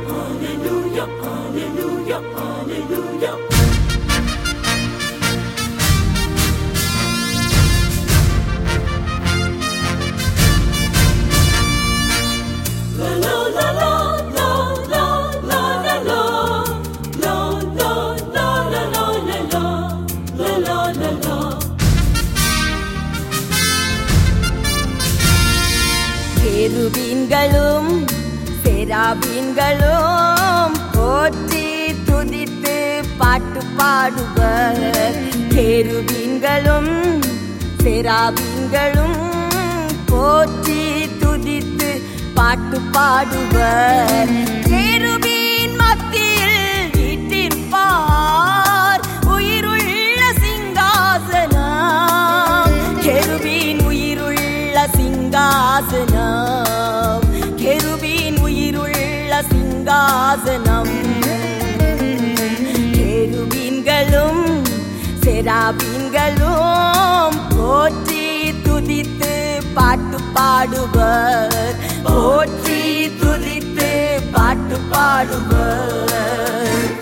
hallelujah, hallelujah, hallelujah. La la la la la la la la la la la la la la la la la la la கேருபீன்களும் செராபீன்களும் போற்றி துதித்து பாட்டு பாடுவர் கேருபீன்களும் செராபீன்களும் போற்றி துதித்து பாட்டு பாடுவர் கேருபீன் மத்தியில் வீட்டிற்பார் உயிருள்ள சிங்காசனம் கெருபீன் உயிருள்ள சிங்காசனம் கெருபீன் உயிருள்ள சிங்காசனம் கெருபீன்களும் செராபீன்களும் போற்றி துதித்து பாட்டு பாடுவர் போற்றி துதித்து பாட்டு பாடுவர்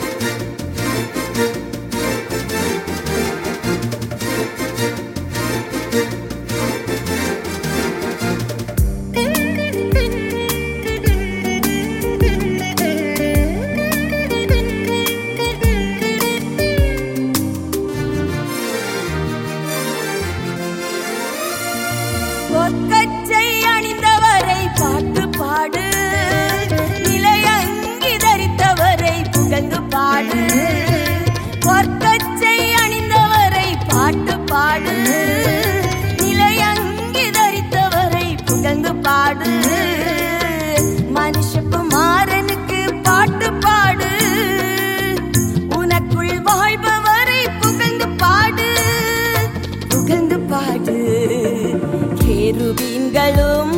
பொற்கச்சை அணிந்தவரை பாட்டு பாடு நிலையங்கி தரித்தவரை புகழ்ந்து பாடு பொற்கச்சை அணிந்தவரை பாட்டு பாடு நிலையங்கி தரித்தவரை புகழ்ந்து பாடு மனுஷகுமாரனுக்கு பாட்டு பாடு உனக்குள் வாழ்பவரை புகழ்ந்து பாடு புகழ்ந்து பாடு கேருபீன்களும்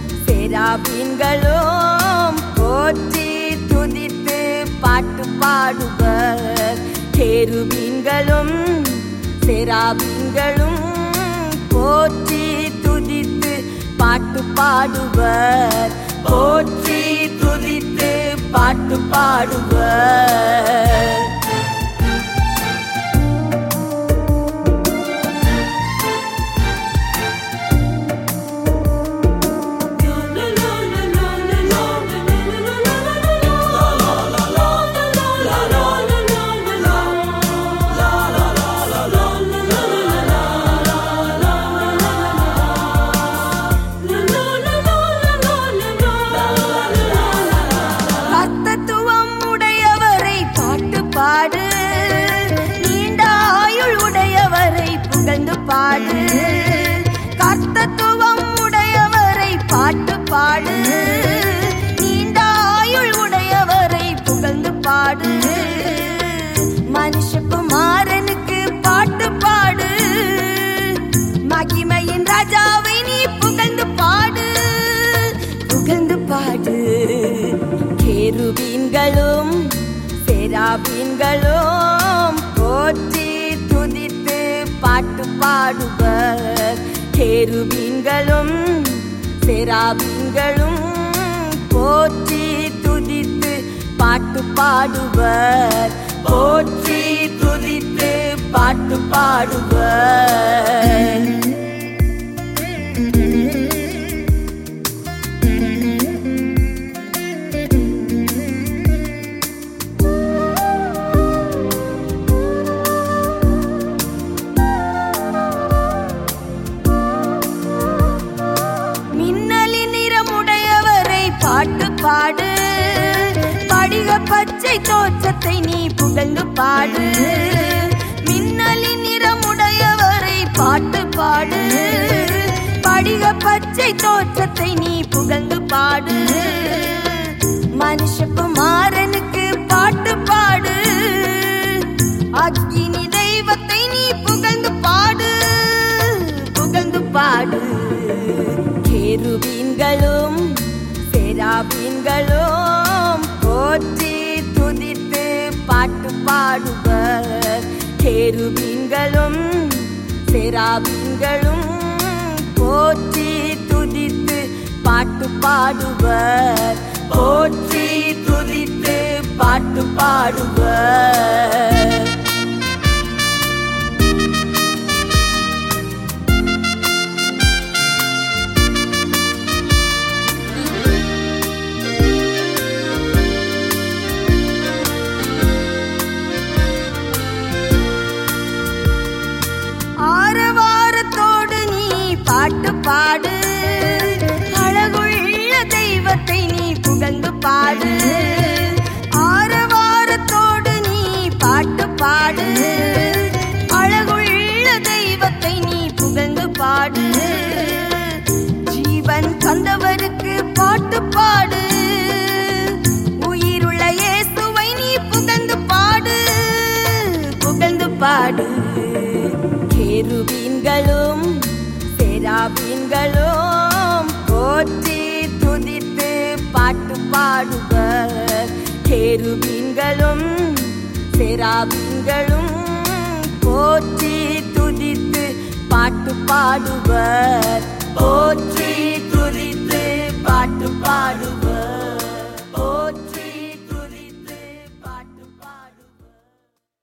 செராபீன்களும் போற்றி துதித்து பாட்டு பாடுவர் கேருபீன்களும் செராபீன்களும் போற்றி துதித்து பாட்டு பாடுவர் போற்றி துதித்து பாட்டு பாடுவர் கர்த்தத்துவம் உடையவரை பாட்டு பாடு நீண்ட ஆயுள் உடையவரை புகழ்ந்து பாடு கர்த்தத்துவம் உடையவரை பாட்டு பாடு நீண்ட ஆயுள் உடையவரை புகழ்ந்து பாடு மனுஷகுமாரனுக்கு பாட்டு பாடு மகிமையின் ராஜாவை நீ புகழ்ந்து பாடு புகழ்ந்து பாடு கேருபீன்களும் செராபீன்களும் போற்றி துதித்து பாட்டு பாடுவர் கேருபீன்களும் செராபீன்களும் போற்றி துதித்து பாட்டு பாடுவர் போற்றி துதித்து பாட்டு பாடுவர் மின்னலின் நிறமுடையவரை பாட்டு பாடு படிக பச்சை தோற்றத்தை நீ புகழ்ந்து பாடு மின்னலின் நிறமுடையவரை பாட்டு பாடு படிக பச்சை தோற்றத்தை நீ புகழ்ந்து பாடு மனுஷகுமாரனுக்கு பாட்டு பாடு அக்கினி தெய்வத்தை நீ புகழ்ந்து பாடு புகழ்ந்து பாடு கேருபீன்களும் செராபீன்களும் போற்றி துதித்து பாட்டு பாடுவர் கேருபீன்களும் செராபீன்களும் போற்றி துதித்து பாட்டு பாடுவர் போற்றி துதித்து பாடுவர் ஆரவாரத்தோடு நீ பாட்டு பாடு அழகுள்ள தெய்வத்தை நீ புகழ்ந்து பாடு ஆரவாரத்தோடு நீ பாட்டு பாடு அழகுள்ள தெய்வத்தை நீ புகழ்ந்து பாடு ஜீவன் தந்தவருக்கு பாட்டு பாடு உயிருள்ள இயேசுவை நீ புகழ்ந்து பாடு புகழ்ந்து பாடு கேருபீன்களும் செராபீன்களும் போற்றி துதித்து பாட்டு பாடுவர் கேருபீன்களும் செராபீன்களும் போற்றி துதித்து பாட்டு பாடுவர் போற்றி